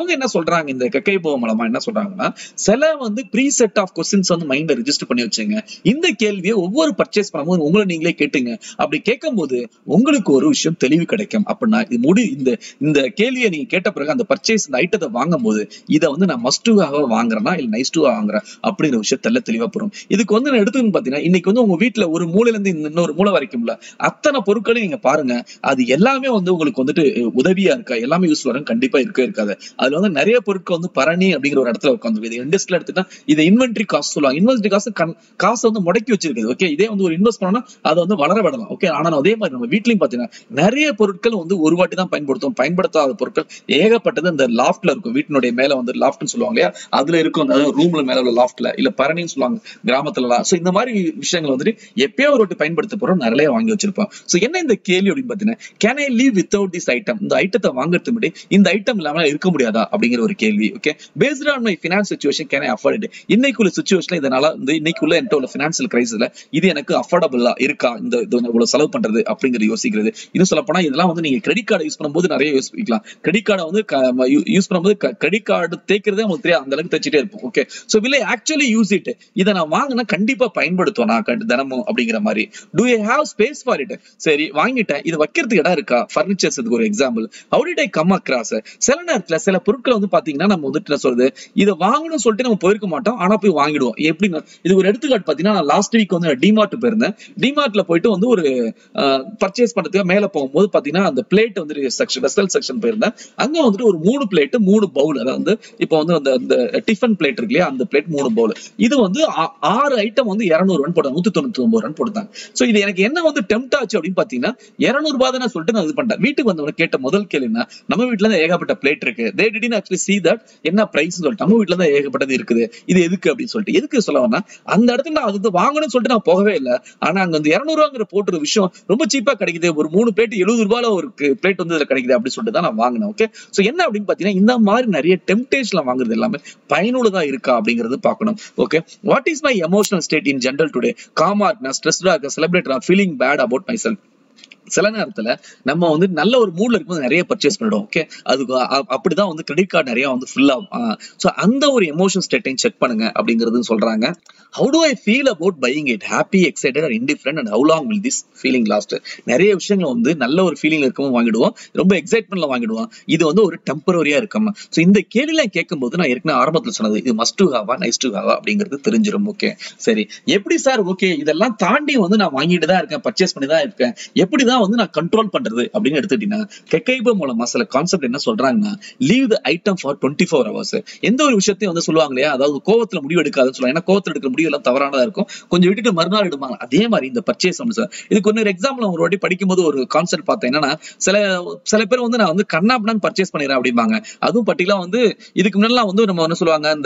சொல்றாங்க இந்த கக்கை போக மூலமா என்ன சொல்றாங்கன்னா சில வந்து ப்ரீ செட் ஆஃப் கொஸ்டின்ஸ் வந்து மைண்ட்ல ரெஜிஸ்டர் பண்ணி வச்சுங்க இந்த கேள்வியை ஒவ்வொரு பர்ச்சேஸ் பண்ணும்போது உங்களை நீங்களே கேட்டுங்க அப்படி கேட்கும்போது உங்களுக்கு ஒரு விஷயம் தெளிவு கிடைக்கும் அப்படின்னா இது முடி இந்த இந்த கேள்வியை நீங்க கேட்ட பிறகு அந்த பர்ச்சேஸ் இந்த ஐட்டத்தை வாங்கும் போது இதை வந்து நான் மஸ்ட் டூவாக வாங்குறேன்னா இல்ல நைஸ் டூவா வாங்குறேன் அப்படிங்கிற விஷயம் தெல்ல தெளிவா போறோம் இதுக்கு வந்து நான் எடுத்துன்னு பாத்தீங்கன்னா இன்னைக்கு வந்து உங்க வீட்டுல ஒரு மூலையில இருந்து இன்னொரு மூலை வரைக்கும்ல அத்தனை பொருட்களையும் நீங்க பாருங்க அது எல்லாமே வந்து உங்களுக்கு வந்துட்டு உதவியா இருக்கா எல்லாமே யூஸ் வரும் கண்டிப்பா இருக்கவே இருக்காது அதுல வந்து நிறைய பொருட்கள் வந்து பரணி அப்படிங்கிற ஒரு இடத்துல உட்காந்து இது இண்டஸ்ட்ரியில எடுத்துட்டா இதை இன்வென்ட்ரி காஸ்ட் சொல்லுவாங்க இன்வென்ட்ரி காசு காசை வந்து முடக்கி வச்சிருக்குது ஓகே இதே வந்து ஒரு இன்வெஸ்ட் பண்ணா அதை வந்து வளர விடலாம் ஓகே ஆனா அதே மாதிரி நம்ம வீட்லயும் பாத்தீங்கன்னா நிறைய பொருட்கள் வந்து ஒரு வாட்டி தான் பயன்படுத்தும் பயன்படுத்தாத பொருட்கள் ஏகப்பட்டது இந்த லாஃப்ட்ல இருக்கும் வீட்டினுடைய மேல வந்து லாஃப்ட்னு சொல்லுவாங்க இல்லையா அதுல இருக்கும் அதாவது ரூம்ல மேல உள்ள லாஃப்ட்ல இல்ல பரணின்னு சொல்லுவாங்க கிராமத்துலலாம் சோ இந்த மாதிரி விஷயங்கள் வந்துட்டு எப்பயோ ஒரு வாட்டி பயன்படுத்த போறோம் நிறைய வாங்கி வச்சிருப்போம் சோ என்ன இந்த கேள்வி அப்படின்னு பாத்தீங்கன்னா can I leave without this item இந்த ஐட்டத்தை வாங்குறது முன்னாடி இந்த ஐட்டம் இல்லாம இருக்க முடியாதா அப்படிங்கிற ஒரு கேள்வி okay based on my finance situation can I afford இன்னைக்குள்ள சுச்சுவேஷன்ல இதனால இந்த இன்னைக்குள்ள என்கிட்ட உள்ள ஃபினான்சியல் கிரைசிஸ்ல இது எனக்கு அஃபோர்டபுளா இருக்கா இந்த இது இவ்வளவு செலவு பண்றது அப்படிங்கிறது யோசிக்கிறது இன்னும் சொல்ல போனா இதெல்லாம் வந்து நீங்க கிரெடிட் கார்டு யூஸ் பண்ணும்போது நிறைய யோசிக்கலாம் கிரெடிட் கார்டை வந்து யூஸ் பண்ணும்போது கிரெடிட் கார்டு தேய்க்கிறதே உங்களுக்கு தெரியாது அந்த அளவுக்கு தைச்சிட்டே இருப்போம் okay so will actually use it இதை நான் வாங்கினா கண்டிப்பா பயன்படுத்துவேன் நான் கண்டு- தினமும் அப்படிங்கிற மாதிரி do you have space for it சரி வாங்கிட்டேன் இது வைக்கிறதுக்கு இடம் இருக்கா ஃபர்னிச்சர்ஸ் இதுக்கு ஒரு example how did I come across சில நேரத்துல சில பொருட்கள் வந்து பாத்தீங்கன்னா நம்ம வந்துட்டு என்ன சொல்றது இதை வாங்கணும்னு சொல்லிட்டு நம்ம போயிருக்க மாட்டோம் ஆனா போய் வாங்கிடுவோம் எப்படின்னா இது ஒரு எடுத்துக்காட்டு பாத்தீங்கன்னா நான் லாஸ்ட் வீக் வந்து டிமார்ட் போயிருந்தேன் டிமார்ட்ல போயிட்டு வந்து ஒரு பர்ச்சேஸ் பண்றதுக்கு மேல போகும்போது பாத்தீங்கன்னா அந்த பிளேட் வந்து செக்ஷன் வெசல் செக்ஷன் போயிருந்தேன் அங்க வந்துட்டு ஒரு மூணு பிளேட் மூணு பவுல் அதாவது வந்து இப்போ வந்து அந்த அந்த டிஃபன் பிளேட் இருக்கு இல்லையா அந்த பிளேட் மூணு பவுல் இது வந்து ஆ- ஆறு ஐட்டம் வந்து இருநூறு ரன் போட்டாங்க நூத்தி தொண்ணூத்தி ஒன்பது ரன் போட்டாங்க சோ இது எனக்கு என்ன வந்து டெம்ட் ஆச்சு அப்படின்னு பாத்தீங்கன்னா இருநூறு ரூபாய் தானே சொல்லிட்டு நான் இது பண்ணிட்டேன் வீட்டுக்கு வந்தவன கேட்ட முதல் கேள்வி என்ன நம்ம வீட்டுல தான் ஏகப்பட்ட பிளேட் இருக்கு they didn't actually see that என்ன பிரைஸ் சொல்லிட்டு நம்ம வீட்டுல தான் ஏகப்பட்டது இருக்குது இது எதுக்கு அப்படின்னு சொல்லிட்டு எதுக்கு சொல்ல வேணா அந்த இடத்துல நான் அது வந்து வாங்கணும்னு சொல்லிட்டு நான் போகவே இல்லை ஆனா அங்க வந்து இருநூறு ரூபாங்கிற போட்டுற விஷயம் ரொம்ப சீப்பா கிடைக்குது ஒரு மூணு பிளேட் எழுபது ரூபாயில ஒரு பிளேட் வந்து இதுல கிடைக்குது அப்படின்னு சொல்லிட்டு தான் நான் வாங்கினேன் ஓகே சோ என்ன அப்படின்னு பாத்தீங்கன்னா இந்த மாதிரி நிறைய டெம்டேஷன்ல வாங்குறது எல்லாமே பயனுள்ளதா இருக்கா அப்படிங்கிறது பார்க்கணும் okay what is my emotional state in general today காமா இருக்கா ஸ்ட்ரெஸ்டா இருக்க celebrate feeling bad about myself சில நேரத்துல நம்ம வந்து நல்ல ஒரு மூட்ல இருக்கும்போது நிறைய பர்ச்சேஸ் பண்ணிடுவோம் ஓகே அதுக்கு அ- அப்படிதான் வந்து கிரெடிட் கார்டு நிறைய வந்து ஃபுல் ஆகும் ஸோ அந்த ஒரு எமோஷன் ஸ்டேட்டையும் செக் பண்ணுங்க அப்படிங்கிறது சொல்றாங்க how do I feel about buying it happy excited or indifferent and how long will this feeling last நிறைய விஷயங்கள் வந்து நல்ல ஒரு ஃபீலிங் இருக்கவும் வாங்கிடுவோம் ரொம்ப எக்ஸைட்மெண்ட்ல வாங்கிடுவோம் இது வந்து ஒரு டெம்பரரியா இருக்காம ஸோ இந்த கேள்வியெல்லாம் கேட்கும்போது நான் ஏற்கனவே ஆரம்பத்தில் சொன்னது இது must to have or nice to have அப்படிங்கிறது தெரிஞ்சிடும் ஓகே சரி எப்படி சார் ஓகே இதெல்லாம் தாண்டி வந்து நான் வாங்கிட்டு தான் இருக்கேன் பர்ச்சேஸ் பண்ணி தான் இருக்கேன் எப்படி தான் வந்து நான் கண்ட்ரோல் பண்றது அப்படின்னு எடுத்துக்கிட்டீங்கன்னா கெக்கைபோ மூலமா சில கான்செப்ட் என்ன சொல்றாங்கன்னா leave the item for twenty four hours எந்த ஒரு விஷயத்தையும் வந்து சொல்லுவாங்க இல்லையா அதாவது கோவத்துல முடிவு எடுக்காதுன்னு சொல்லுவாங்க ஏன்னா கோவத்துல எடுக்கிற முடிவு எல்லாம் தவறானதா இருக்கும் கொஞ்சம் விட்டுட்டு மறுநாள் எடுப்பாங்க அதே மாதிரி இந்த பர்ச்சேஸ் சார் இதுக்கு இன்னொரு எக்ஸாம்பிள் ஒரு வாட்டி படிக்கும்போது ஒரு கான்செப்ட் பார்த்தேன் என்னன்னா சில சில பேர் வந்து நான் வந்து கண்ணாப்பண்ணான்னு பர்ச்சேஸ் பண்ணிடுறேன் அப்படிம்பாங்க அதுவும் பர்டிகுலா வந்து இதுக்கு முன்னாடிலாம் வந்து நம்ம என்ன சொல்லுவாங்க இந்த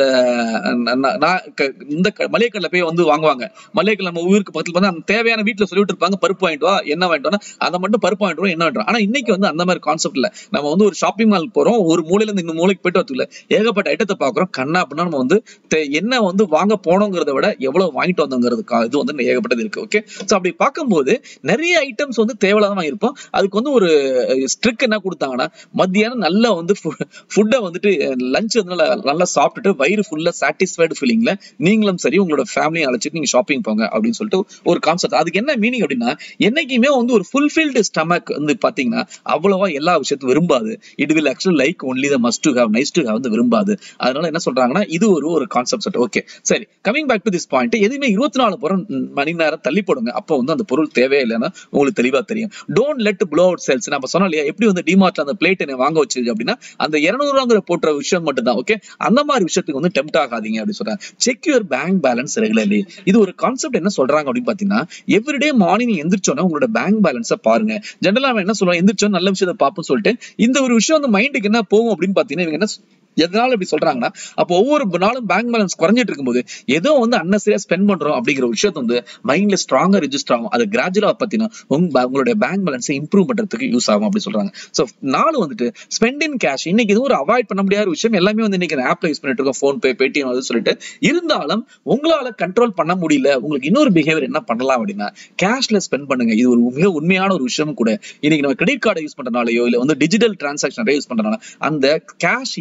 ந- ந- நான் க- இந்த க- மளிகை கடையில போய் வந்து வாங்குவாங்க மளிகை கடை நம்ம ஊருக்கு பக்கத்துல வந்து அந்த தேவையான வீட்டுல சொல்லிட்டு இருப்பாங்க பருப்பு வாங்கிட்டு வா என்ன வாங்கிட்டு வா அதை மட்டும் பருப்பு வாங்கிட்டு வரோம் என்ன வாங்கிட்டு வரோம் ஆனா இன்னைக்கு வந்து அந்த மாதிரி கான்செப்ட் இல்ல நம்ம வந்து ஒரு ஷாப்பிங் மால் போறோம் ஒரு மூலையில இருந்து இந்த மூலைக்கு போயிட்டு வரதுல ஏகப்பட்ட ஐட்டத்தை பாக்குறோம் கண்ணா அப்படின்னா நம்ம வந்து தே- என்ன வந்து வாங்க போனோங்கிறத விட எவ்வளவு வாங்கிட்டு வந்தோங்கிறது கா- இது வந்து ஏகப்பட்டது இருக்கு ஓகே சோ அப்படி பார்க்கும்போது நிறைய ஐட்டம்ஸ் வந்து தேவையில்லாத வாங்கியிருப்போம் அதுக்கு வந்து ஒரு ஸ்ட்ரிக் என்ன கொடுத்தாங்கன்னா மத்தியானம் நல்லா வந்து ஃபுட்டை வந்துட்டு லஞ்ச் வந்து நல்லா நல்லா சாப்பிட்டுட்டு வயிறு ஃபுல்லா சாட்டிஸ்ஃபைடு ஃபீலிங்ல நீங்களும் சரி உங்களோட ஃபேமிலியும் அழைச்சிட்டு நீங்க ஷாப்பிங் போங்க அப்படின்னு சொல்லிட்டு ஒரு கான்செப்ட் அதுக்கு என்ன மீனிங் அப்படின்னா என்னைக்குமே வந்து ஒரு ஃபுல்ஃபில்டு ஸ்டமக் வந்து பாத்தீங்கன்னா அவ்வளவா எல்லா விஷயத்தையும் விரும்பாது it will actually like only the must to have nice to have வந்து விரும்பாது அதனால என்ன சொல்றாங்கன்னா இது ஒரு ஒரு கான்செப்ட் ஓகே சரி coming back to this point எதுவுமே இருபத்தி நாலு புறம் மணி நேரம் தள்ளி போடுங்க அப்போ வந்து அந்த பொருள் தேவையே இல்லைன்னா உங்களுக்கு தெளிவா தெரியும் don't let blow out sales நம்ம சொன்னோம் இல்லையா எப்படி வந்து டிமார்ட்ல அந்த பிளேட் என்ன வாங்க வச்சிருக்கு அப்படின்னா அந்த இருநூறுவாங்கிற போட்ட விஷயம் மட்டும் தான் ஓகே அந்த மாதிரி விஷயத்துக்கு வந்து டெம்ட் ஆகாதீங்க அப்படின்னு சொல்றாங்க check your bank balance regularly இது ஒரு கான்செப்ட் என்ன சொல்றாங்க அப்படின்னு பாத்தீங்கன்னா எவ்ரிடே மார்னிங் எந்திரிச்சோன்னா உங்களோட பேங்க் பேலன்ஸை பாருங்க ஜென்ரலா அவன் என்ன சொல்லுவான் எந்திரிச்சோம் நல்ல விஷயத்தை பார்ப்போம் சொல்லிட்டு இந்த ஒரு விஷயம் வந்து மைண்டுக்கு என்ன போகும் அப்படின்னு பாத்தீங்கன்னா இவங்க என்ன எதனால இப்படி சொல்றாங்கன்னா அப்போ ஒவ்வொரு நாளும் பேங்க் பேலன்ஸ் குறைஞ்சிட்டு இருக்கும்போது ஏதோ வந்து அன்னசரியா ஸ்பெண்ட் பண்றோம் அப்படிங்கிற விஷயத்தை வந்து மைண்ட்ல ஸ்ட்ராங்கா ரெஜிஸ்டர் ஆகும் அது கிராஜுவலா பாத்தீங்கன்னா உங்க ba- உங்களுடைய பேங்க் பேலன்ஸை இம்ப்ரூவ் பண்றதுக்கு யூஸ் ஆகும் அப்படி சொல்றாங்க சோ நாலு வந்துட்டு ஸ்பெண்ட் இன் கேஷ் இன்னைக்கு இது ஒரு அவாய்ட் பண்ண முடியாத விஷயம் எல்லாமே வந்து இன்னைக்கு ஆப்ல யூஸ் பண்ணிட்டு இருக்கோம் ஃபோன் பே பேடிஎம் அது சொல்லிட்டு இருந்தாலும் உங்களால கண்ட்ரோல் பண்ண முடியல உங்களுக்கு இன்னொரு பிஹேவியர் என்ன பண்ணலாம் அப்படின்னா கேஷ்ல ஸ்பெண்ட் பண்ணுங்க இது ஒரு மிக உண்மையான ஒரு விஷயம் கூட இன்னைக்கு நம்ம கிரெடிட் கார்டை யூஸ் பண்றனாலயோ இல்ல வந்து டிஜிட்டல் டிரான்சாக்ஷன் நிறைய யூஸ் பண்றனால அந்த கேஷ் என்னை கொடுக்க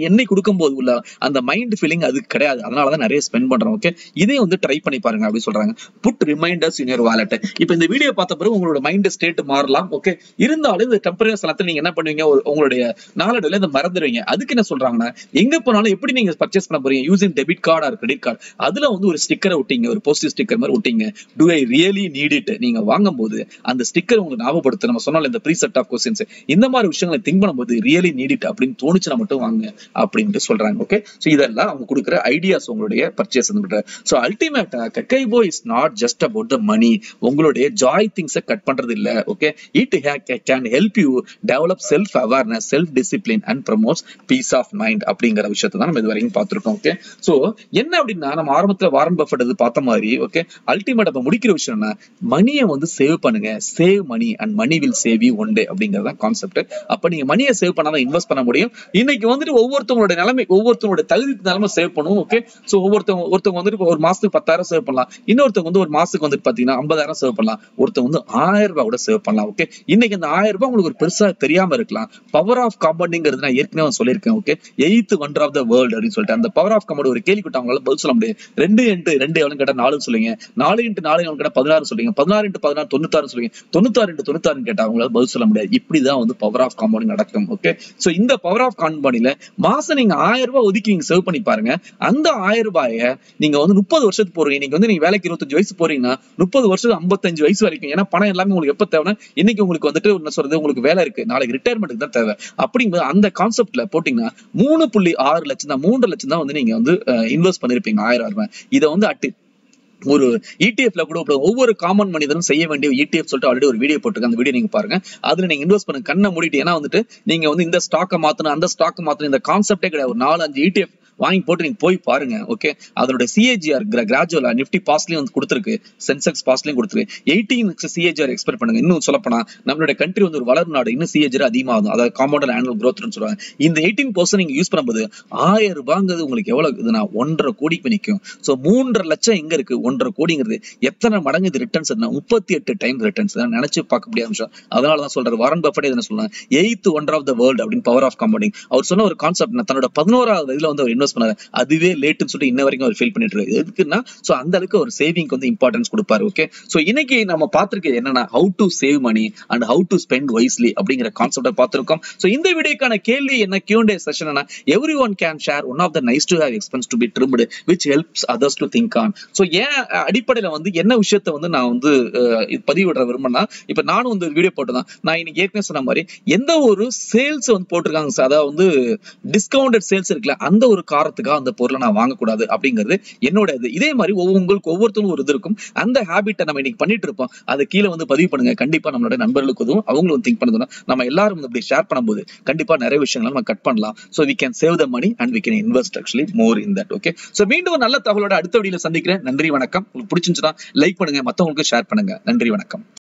கொடுக்கும்போது உள்ள அந்த மைண்ட் ஃபீலிங் அது கிடையாது அதனால தான் நிறைய ஸ்பெண்ட் பண்றோம் ஓகே இதையும் வந்து ட்ரை பண்ணி பாருங்க அப்படி சொல்றாங்க put reminders in your wallet இப்போ இந்த வீடியோ பார்த்த பிறகு உங்களோட மைண்ட் ஸ்டேட் மாறலாம் ஓகே இருந்தாலும் இந்த டெம்பரரி ஸ்தலத்தில் நீங்க என்ன பண்ணுவீங்க ஒரு- உங்களுடைய நாளடைவில் இதை மறந்துடுவீங்க அதுக்கு என்ன சொல்றாங்கன்னா எங்க போனாலும் எப்படி நீங்க பர்ச்சேஸ் பண்ண போறீங்க using debit card or credit card அதுல வந்து ஒரு ஸ்டிக்கரை ஒட்டிங்க ஒரு போஸ்டிவ் ஸ்டிக்கர் மாதிரி ஒட்டிங்க do I really need it நீங்க வாங்கும்போது அந்த ஸ்டிக்கர் உங்களுக்கு ஞாபகப்படுத்து நம்ம சொன்னால இந்த ப்ரீ செட் ஆஃப் கொஸ்டின்ஸ் இந்த மாதிரி விஷயங்களை திங்க் பண்ணும்போது ரியலி நீட் இட் அப்படின்னு தோணுச்சுன்னா மட்டும் வாங்க அப்படின்ட்டு சொல்றாங்க ஓகே சோ இதெல்லாம் அவங்க கொடுக்குற ஐடியாஸ் உங்களுடைய பர்ச்சேஸ் சோ அல்டிமேட்டா kakeibo is not just about the money உங்களுடைய ஜாய் திங்ஸை கட் பண்றது இல்ல okay it can help you develop self awareness self discipline and promotes peace of mind அப்படிங்கிற விஷயத்தை தான் நம்ம இது வரைக்கும் பார்த்திருக்கோம் ஓகே சோ என்ன அப்படின்னா நம்ம ஆரம்பத்துல வாரன் பஃபட் இது பார்த்த மாதிரி ஓகே அல்டிமேட் அப்ப முடிக்கிற விஷயம் என்ன மணியை வந்து சேவ் பண்ணுங்க save money and money will save you one day அப்படிங்கறது தான் கான்செப்ட் அப்ப நீங்க மணியை சேவ் பண்ணாதான் இன்வெஸ்ட் பண்ண முடியும் இன்னைக்கு வந்துட்டு ஒவ்வொருத்தவங்களோட நிலைமை ஒவ்வொருத்தவங்களோட தகுதி நிலைமை சேவ் பண்ணுவோம் ஓகே சோ ஒவ்வொருத்தவங்க ஒருத்தவங்க வந்துட்டு இப்ப ஒரு மாசத்துக்கு பத்தாயிரம் சேவ் பண்ணலாம் இன்னொருத்தவங்க வந்து ஒரு மாசத்துக்கு வந்துட்டு பாத்தீங்கன்னா ஐம்பதாயிரம் சேவ் பண்ணலாம் ஒருத்தவங்க வந்து ஆயிரம் ரூபாய் கூட சேவ் பண்ணலாம் ஓகே இன்னைக்கு அந்த ஆயிரம் ரூபாய் உங்களுக்கு ஒரு பெருசா தெரியாம இருக்கலாம் பவர் ஆஃப் காம்பவுண்டிங்கிறது நான் ஏற்கனவே சொல்லியிருக்கேன் okay eighth wonder of the world அப்படின்னு சொல்லிட்டு அந்த பவர் ஆஃப் காம்பவுண்ட் ஒரு கேள்வி கேட்டா அவங்களால பதில் சொல்ல முடியாது ரெண்டு இன்ட்டு ரெண்டு எவ்வளவு கேட்டா நாலு சொல்லுங்க நாலு இன்ட்டு நாலு எவ்வளவு கேட்டா பதினாறு சொல்லுங்க பதினாறு இன்ட்டு பதினாறு தொண்ணூத்தாறு சொல்லுங்க தொண்ணூத்தாறு இன்ட்டு தொண்ணூத்தாறு கேட்டா அவங்களால பதில் சொல்ல முடியாது இப்படிதான் வந்து பவர் ஆஃப் காம்பவுண்டிங் நடக்கும் ஓகே சோ இந்த பவர் ஆஃப் காம்பவுண்டிங்ல மாசம் நீங்க ஆயிரம் ரூபாய் ஒதுக்கி நீங்க சேவ் பண்ணி பாருங்க அந்த ஆயிரம் ரூபாய நீங்க வந்து முப்பது வருஷத்துக்கு போறீங்க நீங்க வந்து நீங்க வேலைக்கு இருபத்தஞ்சு வயசு போறீங்கன்னா முப்பது வருஷம் ஐம்பத்தஞ்சு வயசு வரைக்கும் ஏன்னா பணம் எல்லாமே உங்களுக்கு எப்ப தேவைன்னா இன்னைக்கு உங்களுக்கு வந்துட்டு என்ன சொல்றது உங்களுக்கு வேலை இருக்கு நாளைக்கு ரிட்டையர்மெண்ட்டுக்கு தான் தேவை அப்படிங்கும்போது அந்த கான்செப்ட்ல போட்டீங்கன்னா மூணு புள்ளி ஆறு லட்சம் தான் மூன்று லட்சம் தான் வந்து நீங்க வந்து இன்வெஸ்ட் பண்ணிருப்பீங்க ஆயிரம் ரூபாய் இதை வந்து அட்டு ஒரு இடிஎஃப்ல கூட இப்ப ஒவ்வொரு காமன் மனிதனும் செய்ய வேண்டிய இடிஎஃப் சொல்லிட்டு ஆல்ரெடி ஒரு வீடியோ போட்டுருக்கேன் அந்த வீடியோ நீங்க பாருங்க அதுல நீங்க இன்வெஸ்ட் பண்ணுங்க கண்ணை மூடிட்டு ஏன்னா வந்துட்டு நீங்க வந்து இந்த ஸ்டாக்கை மாத்தணும் அந்த ஸ்டாக்கை மாத்தணும் இந்த கான்செப்டே கிடையாது ஒரு நாலு அஞ்சு இடிஎஃப் வாங்கி போட்டு நீங்க போய் பாருங்க ஓகே அதோட சிஏஜிஆர் கிராஜுவலா நிப்டி பாஸ்லயும் வந்து கொடுத்துருக்கு சென்செக்ஸ் பாஸ்லயும் கொடுத்துருக்கு எயிட்டீன் சிஏஜிஆர் எக்ஸ்பெக்ட் பண்ணுங்க இன்னும் சொல்லப்போனா நம்மளோட கண்ட்ரி வந்து ஒரு வளரும் நாடு இன்னும் சிஏஜிஆர் அதிகமாகும் அதாவது காம்பவுண்டர் ஆனுவல் growthன்னு சொல்லுவாங்க இந்த எயிட்டீன் பர்சன்ட் நீங்க யூஸ் பண்ணும்போது ஆயிரம் ரூபாங்கிறது உங்களுக்கு எவ்வளவு இதுனா ஒன்றரை கோடிக்கு நிற்கும் சோ மூன்றரை லட்சம் எங்க இருக்கு ஒன்றரை கோடிங்கிறது எத்தனை மடங்கு இது ரிட்டர்ன்ஸ் முப்பத்தி எட்டு டைம் ரிட்டர்ன்ஸ் நினைச்சு பார்க்க முடியாத விஷயம் அதனால தான் சொல்றாரு வாரன் பஃபட் என்ன சொல்லுவாங்க eighth wonder of the world அப்படின்னு பவர் ஆஃப் கம்பவுண்டிங் அவர் சொன்ன ஒரு கான்செப்ட் தன்னோட பதினோராவது இதுல வந்து அவர் இன்வெஸ்ட் பண்ணாரு அதுவே லேட்டுன்னு சொல்லிட்டு இன்ன வரைக்கும் அவர் ஃபீல் பண்ணிட்டு இருக்காரு எதுக்குன்னா சோ அந்த அளவுக்கு ஒரு சேவிங்க்கு வந்து இம்பார்ட்டன்ஸ் கொடுப்பாரு ஓகே சோ இன்னைக்கு நம்ம பார்த்திருக்கிறது என்னன்னா how to save money and how to spend wisely அப்படிங்கிற கான்செப்டை பார்த்திருக்கோம் சோ இந்த வீடியோக்கான கேள்வி என்ன Q and A session everyone can share one of the nice to have expense to be trimmed which helps others to think on so ஏன் அடிப்படையில வந்து என்ன விஷயத்த வந்து நான் வந்து அஹ், இது பதிவிடுற விரும்பினா இப்ப நானும் வந்து வீடியோ போட்டுதான் நான் இன்னைக்கு ஏற்கனவே சொன்ன மாதிரி எந்த ஒரு சேல்ஸ் வந்து போட்டிருக்காங்க சார் அதாவது வந்து டிஸ்கவுண்டட் சேல்ஸ் இருக்குல்ல அந்த ஒரு காரணத்துக்காக அந்த பொருளை நான் வாங்கக்கூடாது அப்படிங்கிறது என்னோட இது இதே மாதிரி ஒவ்வொரு- உங்களுக்கு ஒவ்வொருத்தரும் ஒரு இது இருக்கும் அந்த ஹேபிட்டை நம்ம இன்னைக்கு பண்ணிட்டு இருப்போம் அதை கீழே வந்து பதிவு பண்ணுங்க கண்டிப்பா நம்மளோட நண்பர்களுக்கு உதவும் அவங்களும் திங்க் பண்ணுதுன்னா நம்ம எல்லாரும் வந்து இப்படி ஷேர் பண்ணும்போது கண்டிப்பா நிறைய விஷயங்களை நம்ம கட் பண்ணலாம் so we can save the money and we can invest actually more in that okay so மீண்டும் ஒரு நல்ல தகவலோட அடுத்த வீடியோல சந்திக்கிறேன் நன்றி வணக்கம் உங்களுக்கு பிடிச்சிருந்துச்சுன்னா லைக் பண்ணுங்க மத்தவங்களுக்கு ஷேர் பண்ணுங்க நன்றி வணக்கம்